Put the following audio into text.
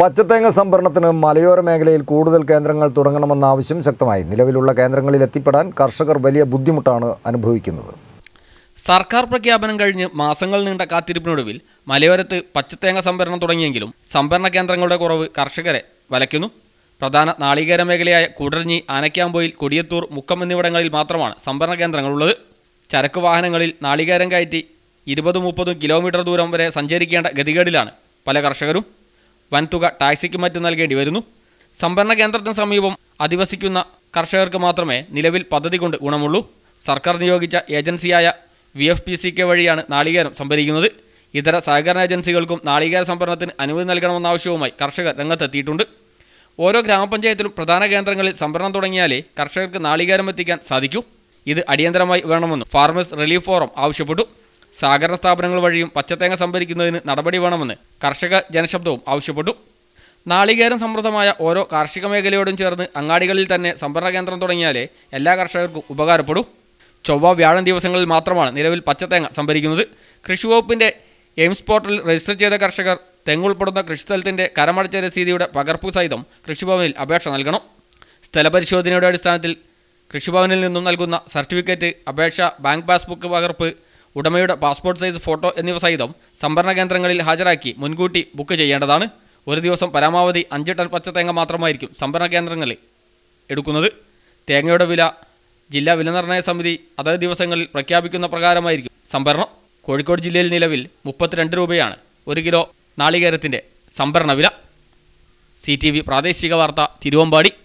പച്ചത്തേങ്ങ സംഭരണത്തിന് മലയോര മേഖലയിൽ കൂടുതൽ കേന്ദ്രങ്ങൾ തുടങ്ങണമെന്ന ആവശ്യം ശക്തമായി നിലവിലുള്ള കേന്ദ്രങ്ങളിൽ എത്തിപ്പെടാൻ കർഷകർ വലിയ ബുദ്ധിമുട്ടാണ് അനുഭവിക്കുന്നത് സർക്കാർ പ്രഖ്യാപനം കഴിഞ്ഞ് മാസങ്ങൾ നീണ്ട കാത്തിരിപ്പിനൊടുവിൽ മലയോരത്ത് പച്ചത്തേങ്ങ സംഭരണം തുടങ്ങിയെങ്കിലും സംഭരണ കേന്ദ്രങ്ങളുടെ കുറവ് കർഷകരെ വലയ്ക്കുന്നു പ്രധാന നാളികേര മേഖലയായ കൂടരഞ്ഞി ആനക്കാമ്പോയിൽ കൊടിയത്തൂർ മുക്കം എന്നിവിടങ്ങളിൽ മാത്രമാണ് സംഭരണ കേന്ദ്രങ്ങളുള്ളത് ചരക്ക് വാഹനങ്ങളിൽ നാളികേരം കയറ്റി ഇരുപതും മുപ്പതും കിലോമീറ്റർ ദൂരം വരെ സഞ്ചരിക്കേണ്ട ഗതികേടിലാണ് പല കർഷകരും വൻതുക ടാക്സിക്ക് മറ്റും നൽകേണ്ടി വരുന്നു സംഭരണ കേന്ദ്രത്തിന് സമീപം അധിവസിക്കുന്ന കർഷകർക്ക് മാത്രമേ നിലവിൽ പദ്ധതി കൊണ്ട് ഗുണമുള്ളൂ സർക്കാർ നിയോഗിച്ച ഏജൻസിയായ V F P C K വഴിയാണ് നാളികേരം സംഭരിക്കുന്നത് ഇതര സഹകരണ ഏജൻസികൾക്കും നാളികേര സംഭരണത്തിന് അനുമതി നൽകണമെന്ന ആവശ്യവുമായി കർഷകർ രംഗത്തെത്തിയിട്ടുണ്ട് ഓരോ ഗ്രാമപഞ്ചായത്തിലും പ്രധാന കേന്ദ്രങ്ങളിൽ സംഭരണം തുടങ്ങിയാലേ കർഷകർക്ക് നാളികേരം എത്തിക്കാൻ സാധിക്കൂ ഇത് അടിയന്തരമായി വേണമെന്ന് ഫാർമേഴ്സ് റിലീഫ് ഫോറം ആവശ്യപ്പെട്ടു സഹകരണ സ്ഥാപനങ്ങൾ വഴിയും പച്ചത്തേങ്ങ സംഭരിക്കുന്നതിന് നടപടി വേണമെന്ന് കർഷക ജനശബ്ദവും ആവശ്യപ്പെട്ടു നാളികേരം സമൃദ്ധമായ ഓരോ കാർഷിക മേഖലയോടും ചേർന്ന് അങ്ങാടികളിൽ തന്നെ സംഭരണ കേന്ദ്രം തുടങ്ങിയാലേ എല്ലാ കർഷകർക്കും ഉപകാരപ്പെടൂ ചൊവ്വ വ്യാഴം ദിവസങ്ങളിൽ മാത്രമാണ് നിലവിൽ പച്ചത്തേങ്ങ സംഭരിക്കുന്നത് കൃഷിവകുപ്പിന്റെ എയിംസ് പോർട്ടലിൽ രജിസ്റ്റർ ചെയ്ത കർഷകർ തെങ്ങുൾപ്പെടുന്ന കൃഷിസ്ഥലത്തിന്റെ കരമടച്ച രസീതിയുടെ പകർപ്പ് സഹിതം കൃഷിഭവനിൽ അപേക്ഷ നൽകണം സ്ഥലപരിശോധനയുടെ അടിസ്ഥാനത്തിൽ കൃഷിഭവനിൽ നിന്നും നൽകുന്ന സർട്ടിഫിക്കറ്റ് അപേക്ഷ ബാങ്ക് പാസ്ബുക്ക് പകർപ്പ് ഉടമയുടെ പാസ്പോർട്ട് സൈസ് ഫോട്ടോ എന്നിവ സഹിതം സംഭരണ കേന്ദ്രങ്ങളിൽ ഹാജരാക്കി മുൻകൂട്ടി ബുക്ക് ചെയ്യേണ്ടതാണ് ഒരു ദിവസം പരമാവധി അഞ്ച് ടൺ പച്ചത്തേങ്ങ മാത്രമായിരിക്കും സംഭരണ കേന്ദ്രങ്ങളിൽ എടുക്കുന്നത് തേങ്ങയുടെ വില ജില്ലാ വിലനിർണ്ണയ സമിതി അതത് ദിവസങ്ങളിൽ പ്രഖ്യാപിക്കുന്ന പ്രകാരമായിരിക്കും സംഭരണം കോഴിക്കോട് ജില്ലയിൽ നിലവിൽ മുപ്പത്തിരണ്ട് രൂപയാണ് ഒരു കിലോ നാളികേരത്തിൻ്റെ സംഭരണ വില സി ടി വി പ്രാദേശിക വാർത്ത തിരുവമ്പാടി